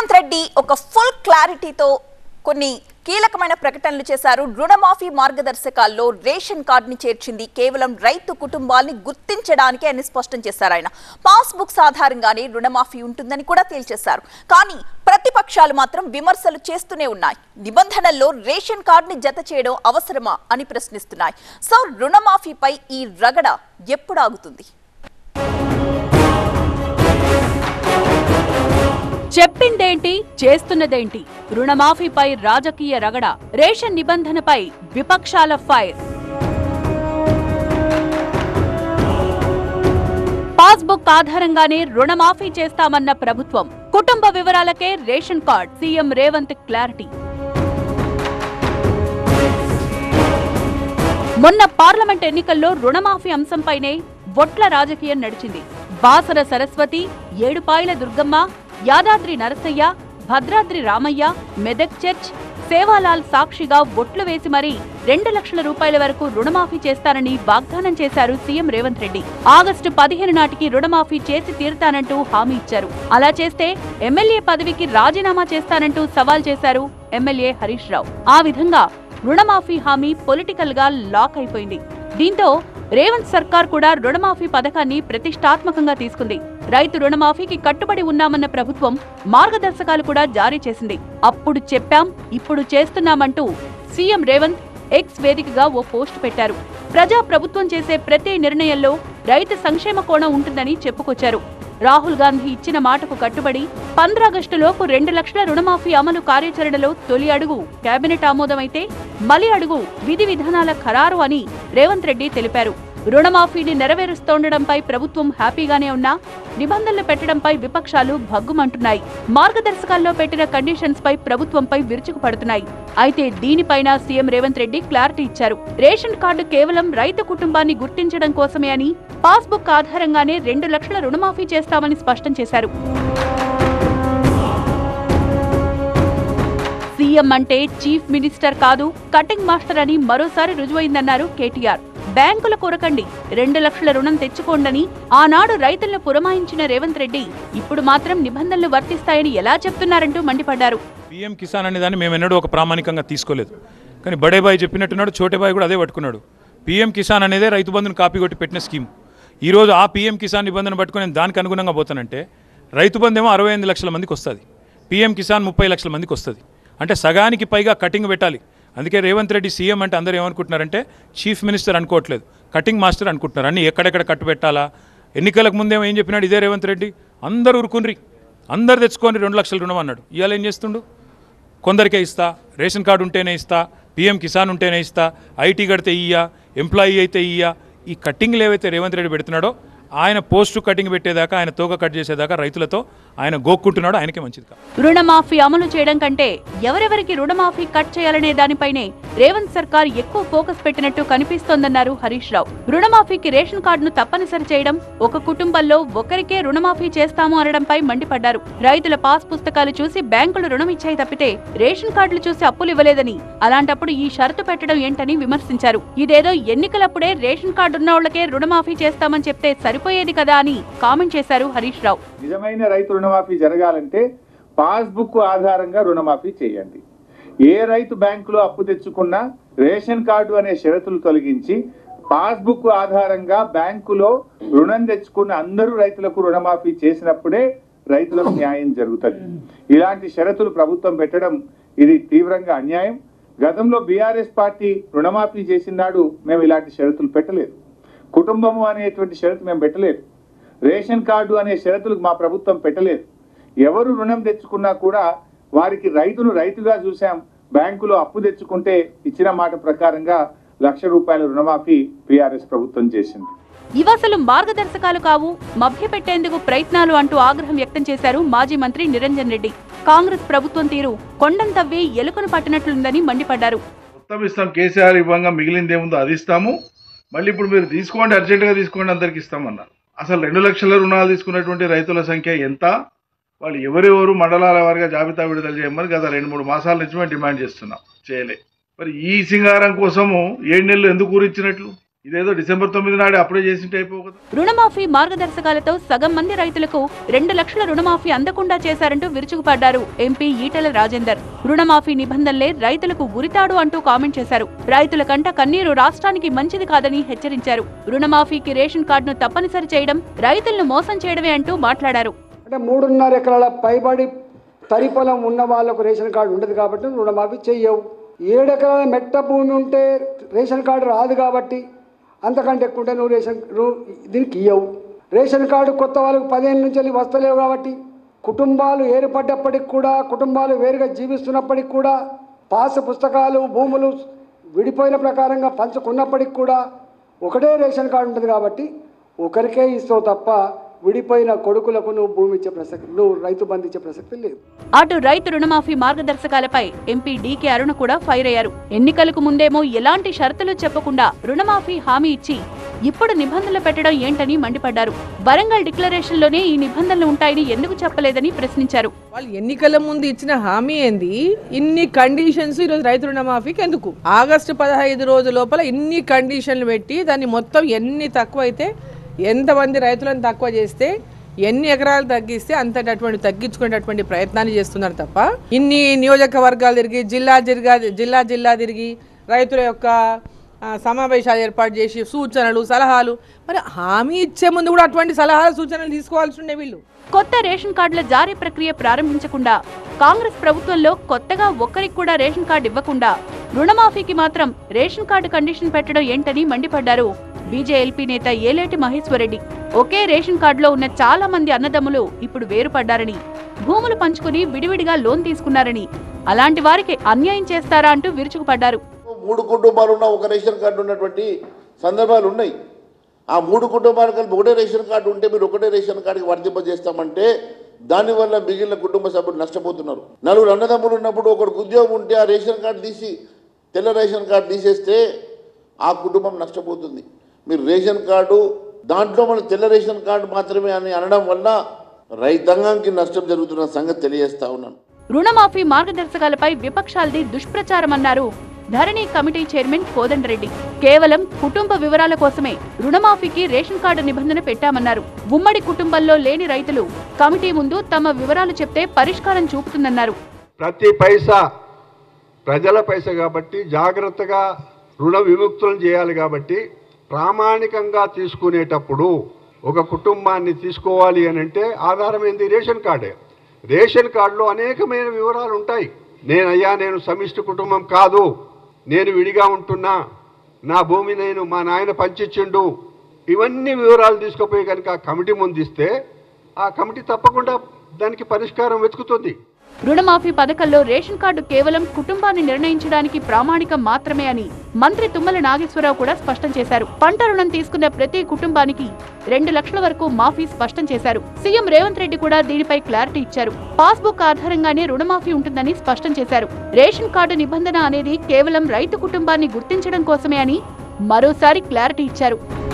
రేవంత్ రెడ్డి ఒక ఫుల్ క్లారిటీతో కొన్ని కీలకమైన ప్రకటనలు చేశారు రుణమాఫీ మార్గదర్శకాల్లో రేషన్ కార్డుని చేర్చింది కేవలం రైతు కుటుంబాల్ని గుర్తించడానికే అని స్పష్టం చేశారు ఆయన పాస్ బుక్స్ ఆధారంగానే రుణమాఫీ ఉంటుందని కూడా తేల్చేశారు కానీ ప్రతిపక్షాలు మాత్రం విమర్శలు చేస్తూనే ఉన్నాయి నిబంధనల్లో రేషన్ కార్డుని జత చేయడం అవసరమా అని ప్రశ్నిస్తున్నాయి సో రుణమాఫీపై ఈ రగడ ఎప్పుడు ఆగుతుంది చెప్పిందేంటి చేస్తున్నదేంటి రుణమాఫీపై రాజకీయ రగడ రేషన్ నిబంధనపై విపక్షాల ఫైర్ పాస్బుక్ ఆధారంగానే రుణమాఫీ చేస్తామన్న ప్రభుత్వం కుటుంబ వివరాలకే ration card CM Revanth clarity మొన్న పార్లమెంట్ ఎన్నికల్లో రుణమాఫీ అంశంపైనే బొట్ల రాజకీయం నడిచింది బాసర సరస్వతి ఏడుపాయల దుర్గమ్మ యాదాద్రి నరసయ్య భద్రాద్రి రామయ్య మెదక్ చర్చ్ సేవాలాల్ సాక్షిగా ఒట్లు వేసి మరీ రెండు లక్షల రూపాయల వరకు రుణమాఫీ చేస్తారని వాగ్దానం చేశారు సీఎం రేవంత్ రెడ్డి ఆగస్టు పదిహేను నాటికి రుణమాఫీ చేసి తీరుతానంటూ హామీ ఇచ్చారు అలా చేస్తే ఎమ్మెల్యే పదవికి రాజీనామా చేస్తానంటూ సవాల్ చేశారు ఎమ్మెల్యే హరీష్ రావు ఆ విధంగా రుణమాఫీ హామీ పొలిటికల్ గా లాక్ అయిపోయింది దీంతో రేవంత్ సర్కార్ కూడా రుణమాఫీ పథకాన్ని ప్రతిష్టాత్మకంగా తీసుకుంది రైతు రుణమాఫీకి కట్టుబడి ఉన్నామన్న ప్రభుత్వం మార్గదర్శకాలు కూడా జారీ చేసింది అప్పుడు చెప్పాం ఇప్పుడు చేస్తున్నామంటూ సీఎం రేవంత్ ఎక్స్ వేదికగా ఓ పోస్ట్ పెట్టారు ప్రజా ప్రభుత్వం చేసే ప్రతి నిర్ణయంలో రైతు సంక్షేమ కోణం ఉంటుందని చెప్పుకొచ్చారు రాహుల్ గాంధీ ఇచ్చిన మాటకు కట్టుబడి పంద్రాగస్టులోపు రెండు లక్షల రుణమాఫీ అమలు కార్యాచరణలో తొలి అడుగు కేబినెట్ ఆమోదమైతే మలి అడుగు విధి విధానాల ఖరారు అని రేవంత్ రెడ్డి తెలిపారు రుణమాఫీని నెరవేరుస్తోండడంపై ప్రభుత్వం హ్యాపీగానే ఉన్నా నిబంధనలు పెట్టడంపై విపక్షాలు భగ్గుమంటున్నాయి మార్గదర్శకాల్లో పెట్టిన కండిషన్స్ పై ప్రభుత్వంపై విరుచుకుపడుతున్నాయి అయితే దీనిపైన సీఎం రేవంత్ రెడ్డి క్లారిటీ ఇచ్చారు రేషన్ కార్డు కేవలం రైతు కుటుంబాన్ని గుర్తించడం కోసమే అని పాస్బుక్ ఆధారంగానే రెండు లక్షల రుణమాఫీ చేస్తామని స్పష్టం చేశారు సీఎం అంటే చీఫ్ మినిస్టర్ కాదు కటింగ్ మాస్టర్ అని మరోసారి రుజువైందన్నారు కేటీఆర్ బ్యాంకుల కొరకండి రెండు లక్షల రుణం తెచ్చుకోండని ఆనాడు రైతులను పురమాయించిన రేవంత్ రెడ్డి ఇప్పుడు మాత్రం నిబంధనలు వర్తిస్తాయని ఎలా చెప్తున్నారంటూ మండిపడ్డారు పీఎం కిసాన్ అనే దాన్ని మేము ఎన్నడూ ఒక ప్రామాణికంగా తీసుకోలేదు కానీ బడే బాయ్ చెప్పినట్టున్నాడు చోటే బాయ్ కూడా అదే పట్టుకున్నాడు పీఎం కిసాన్ అనేదే రైతు బంధుని కాపీ కొట్టి పెట్టిన స్కీమ్ ఈరోజు ఆ పీఎం కిసాన్ నిబంధన పట్టుకుని నేను దానికి అనుగుణంగా పోతానంటే రైతు బంధు ఏమో అరవై ఎనిమిది లక్షల మందికి వస్తుంది పీఎం కిసాన్ ముప్పై లక్షల మందికి వస్తుంది అంటే సగానికి పైగా కటింగ్ పెట్టాలి అందుకే రేవంత్ రెడ్డి సీఎం అంటే అందరూ ఏమనుకుంటున్నారంటే చీఫ్ మినిస్టర్ అనుకోవట్లేదు కటింగ్ మాస్టర్ అనుకుంటున్నారు అన్ని ఎక్కడెక్కడ కట్టు పెట్టాలా ఎన్నికలకు ముందేమో ఏం చెప్పినాడు ఇదే రేవంత్ రెడ్డి అందరూ ఉరుకున్రి అందరు తెచ్చుకొని రెండు లక్షల రుణం అన్నాడు ఇవాళ ఏం చేస్తుండు కొందరికే ఇస్తా రేషన్ కార్డు ఉంటేనే ఇస్తా పీఎం కిసాన్ ఉంటేనే ఇస్తా ఐటీ కడితే ఇయ్యా ఎంప్లాయీ అయితే ఇయ్యా ఈ కట్టింగ్లు ఏవైతే రేవంత్ రెడ్డి పెడుతున్నాడో ఆయన పోస్టు కటింగ్ పెట్టేదాకా ఆయన తోక కట్ చేసేదాకా రైతులతో ఆయన గోక్కుంటున్నాడో ఆయనకే మంచిది కాదు రుణమాఫీ అమలు చేయడం కంటే ఎవరెవరికి రుణమాఫీ కట్ చేయాలనే దానిపైనే రేవంత్ సర్కార్ ఎక్కువ ఫోకస్ పెట్టినట్టు కనిపిస్తోందన్నారు హరీష్ రావు రుణమాఫీకి రేషన్ కార్డును తప్పనిసరి చేయడం ఒక కుటుంబంలో ఒకరికే రుణమాఫీ చేస్తాము అనడంపై మండిపడ్డారు రైతుల పాస్ పుస్తకాలు చూసి బ్యాంకులు రుణం ఇచ్చాయి తప్పితే రేషన్ కార్డులు చూసి అప్పులు ఇవ్వలేదని అలాంటప్పుడు ఈ షరతు పెట్టడం ఏంటని విమర్శించారు ఇదేదో ఎన్నికలప్పుడే రేషన్ కార్డు ఉన్నోళ్లకే రుణమాఫీ చేస్తామని చెప్తే సరిపోయేది కదా అని కామెంట్ చేశారు హరీష్ రావు నిజమైన రైతు రుణమాఫీ జరగాలంటే పాస్బుక్ ఆధారంగా రుణమాఫీ చేయండి ఏ రైతు బ్యాంకులో అప్పు తెచ్చుకున్నా రేషన్ కార్డు అనే షరతులు తొలగించి పాస్బుక్ ఆధారంగా బ్యాంకులో రుణం తెచ్చుకున్న అందరూ రైతులకు రుణమాఫీ చేసినప్పుడే రైతులకు న్యాయం జరుగుతుంది ఇలాంటి షరతులు ప్రభుత్వం పెట్టడం ఇది తీవ్రంగా అన్యాయం గతంలో బీఆర్ఎస్ పార్టీ రుణమాఫీ చేసిన నాడు మేము ఇలాంటి షరతులు పెట్టలేదు కుటుంబము అనేటువంటి షరతు మేము పెట్టలేదు రేషన్ కార్డు అనే షరతులు మా ప్రభుత్వం పెట్టలేదు ఎవరు రుణం తెచ్చుకున్నా కూడా వారికి రైతును రైతుగా చూశాం బ్యాంకులో అప్పు తెచ్చుకుంటే ఇచ్చిన మాట ప్రకారంగా లక్ష రూపాయల రుణమాఫీ బీఆర్ఎస్ ప్రభుత్వం చేసింది ఇవసలు మార్గదర్శకాలు కావు మభ్యపెట్టేందుకు ప్రయత్నాలు అంటూ ఆగ్రహం వ్యక్తం చేశారు మాజీ మంత్రి నిరంజన్ రెడ్డి కాంగ్రెస్ ప్రభుత్వం తీరు కొండం తవ్వి ఎలుకను పట్టినట్లుందని మండిపడ్డారు మొత్తం ఇస్తాం కేసీఆర్ ఇవ్వంగా మిగిలింది ఏముందో అది ఇస్తాము మళ్ళీ ఇప్పుడు మీరు తీసుకోండి అర్జెంటుగా తీసుకోండి అందరికి ఇస్తామన్నారు అసలు రెండు లక్షల రుణాలు తీసుకున్నటువంటి రైతుల సంఖ్య ఎంత వాళ్ళు ఎవరెవరు మండలాల వారిగా జాబితా విడుదల చేయమని గత రెండు మూడు మాసాల నుంచి మేము డిమాండ్ చేస్తున్నాం చేయలే మరి ఈ సింగారం కోసము ఏడు నెలలు ఎందుకు ఊరించినట్లు ఇదేదో డిసెంబర్ తొమ్మిది నాడు అప్లై చేసింటే అయిపో కదా రుణమాఫీ మార్గదర్శకాలతో సగం మంది రైతులకు రెండు లక్షల రుణమాఫీ అందకుండా చేశారంటూ విరుచుకుపడ్డారు ఎంపీ ఈటెల రాజేందర్ రుణమాఫీ నిబంధనలే రైతులకు ఉరితాడు అంటూ కామెంట్ చేశారు రైతుల కంట కన్నీరు రాష్ట్రానికి మంచిది కాదని హెచ్చరించారు రుణమాఫీకి రేషన్ కార్డును తప్పనిసరి చేయడం రైతులను మోసం చేయడమే అంటూ మాట్లాడారు అంటే మూడున్నర ఎకరాల పైబడి తరి పొలం ఉన్న వాళ్ళకు రేషన్ కార్డు ఉండదు కాబట్టి రుణమాఫీ చెయ్యవు ఏడు ఎకరాల మెట్ట భూమి ఉంటే రేషన్ కార్డు రాదు కాబట్టి అంతకంటే ఎక్కువ ఉంటే నువ్వు రేషన్ రు- దీనికి ఇయ్యవు రేషన్ కార్డు కొత్త వాళ్ళకు పదిహేను నుంచి వెళ్ళి వస్తలేవు కాబట్టి కుటుంబాలు ఏర్పడ్డప్పటికి కూడా కుటుంబాలు వేరుగా జీవిస్తున్నప్పటికి కూడా పాస్ పుస్తకాలు భూములు విడిపోయిన ప్రకారంగా పంచుకున్నప్పటికి కూడా ఒకటే రేషన్ కార్డు ఉంటుంది కాబట్టి ఒకరికే ఇస్తావు తప్ప విడిపోయిన కొడుకులకు నువ్వు భూమి ఇచ్చే ప్రసక్తి నువ్వు రైతు బంధు ఇచ్చే ప్రసక్తి లేదు అటు రైతు రుణమాఫీ మార్గదర్శకాలపై ఎంపీ డీకే అరుణ కూడా ఫైర్ అయ్యారు ఎన్నికలకు ముందేమో ఎలాంటి షరతులు చెప్పకుండా రుణమాఫీ హామీ ఇచ్చి ఇప్పుడు నిబంధనలు పెట్టడం ఏంటని మండిపడ్డారు వరంగల్ డిక్లరేషన్ లోనే ఈ నిబంధనలు ఉంటాయని ఎందుకు చెప్పలేదని ప్రశ్నించారు వాళ్ళు ఎన్నికల ముందు ఇచ్చిన హామీ ఏంది ఇన్ని కండిషన్స్ ఈరోజు రైతు రుణమాఫీకి ఎందుకు ఆగస్టు పదహైదు రోజుల లోపల ఇన్ని కండిషన్లు పెట్టి దాన్ని మొత్తం ఎన్ని తక్కువ అయితే ఎంతమంది రైతులను తక్కువ చేస్తే ఎన్ని ఎకరాలు తగ్గిస్తే అంతటటువంటి తగ్గించుకునేటటువంటి ప్రయత్నాన్ని చేస్తున్నారు తప్ప ఇన్ని నియోజకవర్గాలు తిరిగి జిల్లా జిల్లా జిల్లా జిల్లా తిరిగి రైతుల యొక్క ఆ, సమావేశాలు ఏర్పాటు చేసి సూచనలు సలహాలు మరి హామీ ఇచ్చే ముందు కూడా అటువంటి సలహాలు సూచనలు తీసుకోవాల్సి ఉండే వీళ్ళు కొత్త రేషన్ కార్డుల జారీ ప్రక్రియ ప్రారంభించకుండా కాంగ్రెస్ ప్రభుత్వంలో కొత్తగా ఒక్కరికి కూడా రేషన్ కార్డు ఇవ్వకుండా రుణమాఫీకి మాత్రం రేషన్ కార్డు కండిషన్ పెట్టడం ఏంటని మండిపడ్డారు బీజేఎల్పీ నేత ఏలేటి మహేశ్వరరెడ్డి ఒకే రేషన్ కార్డులో ఉన్న చాలా మంది అన్నదమ్ములు ఇప్పుడు వేరుపడ్డారని భూములు పంచుకుని విడివిడిగా లోన్ తీసుకున్నారని అలాంటి వారికి అన్యాయం చేస్తారా అంటూ విరుచుకుపడ్డారు మూడు కుటుంబాలు ఉన్న ఒక రేషన్ కార్డు ఉన్నటువంటి సందర్భాలు ఉన్నాయి ఆ మూడు కుటుంబాలు కలిపి ఒకటే రేషన్ కార్డు ఉంటే మీరు ఒకటే రేషన్ కార్డుకి వర్తింపజేస్తామంటే దానివల్ల మిగిలిన కుటుంబ సభ్యులు నష్టపోతున్నారు నలుగురు అన్నదమ్ములు ఉన్నప్పుడు ఒకరికి ఉద్యోగం ఉంటే ఆ రేషన్ కార్డు తీసి తెల్ల రేషన్ కార్డు తీసేస్తే ఆ కుటుంబం నష్టపోతుంది మీరు రేషన్ కార్డు దాంట్లో మన తెల్ల రేషన్ కార్డు మాత్రమే అని అనడం వల్ల రైతాంగానికి నష్టం జరుగుతున్న సంగతి తెలియజేస్తా ఉన్నాను రుణమాఫీ మార్గదర్శకాలపై విపక్షాలది దుష్ప్రచారమన్నారు ధరణి కమిటీ చైర్మన్ కోదండరెడ్డి కేవలం కుటుంబ వివరాల కోసమే రుణమాఫీకి రేషన్ కార్డు నిబంధన పెట్టామన్నారు ఉమ్మడి కుటుంబంలో లేని రైతులు కమిటీ ముందు తమ వివరాలు చెప్తే పరిష్కారం చూపుతుందన్నారు ప్రతి పైసా ప్రజల పైసా కాబట్టి జాగ్రత్తగా రుణ విముక్తులను చేయాలి కాబట్టి ప్రామాణికంగా తీసుకునేటప్పుడు ఒక కుటుంబాన్ని తీసుకోవాలి అని అంటే ఆధారం ఏంది రేషన్ కార్డే రేషన్ కార్డులో అనేకమైన వివరాలు ఉంటాయి నేను అయ్యా నేను సమిష్టి కుటుంబం కాదు నేను విడిగా ఉంటున్నా నా భూమి నేను మా నాయన పంచిచ్చిండు ఇవన్నీ వివరాలు తీసుకుపోయి కనుక ఆ కమిటీ ముందు ఇస్తే ఆ కమిటీ తప్పకుండా దానికి పరిష్కారం వెతుకుతుంది రుణమాఫీ పథకంలో రేషన్ కార్డు కేవలం కుటుంబాన్ని నిర్ణయించడానికి ప్రామాణికం మాత్రమే అని మంత్రి తుమ్మల నాగేశ్వరరావు కూడా స్పష్టం చేశారు పంట రుణం తీసుకున్న ప్రతి కుటుంబానికి రెండు లక్షల వరకు మాఫీ స్పష్టం చేశారు సీఎం రేవంత్ రెడ్డి కూడా దీనిపై క్లారిటీ ఇచ్చారు పాస్బుక్ ఆధారంగానే రుణమాఫీ ఉంటుందని స్పష్టం చేశారు రేషన్ కార్డు నిబంధన అనేది కేవలం రైతు కుటుంబాన్ని గుర్తించడం కోసమే అని మరోసారి క్లారిటీ ఇచ్చారు